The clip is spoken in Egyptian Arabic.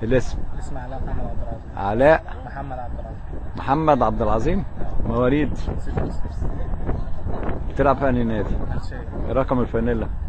الاسم اسمي علاء محمد عبد العظيم علاء محمد عبد العظيم محمد عبد العظيم مواليد ست بتلعب في انهي نادي الشيء رقم الفانيلا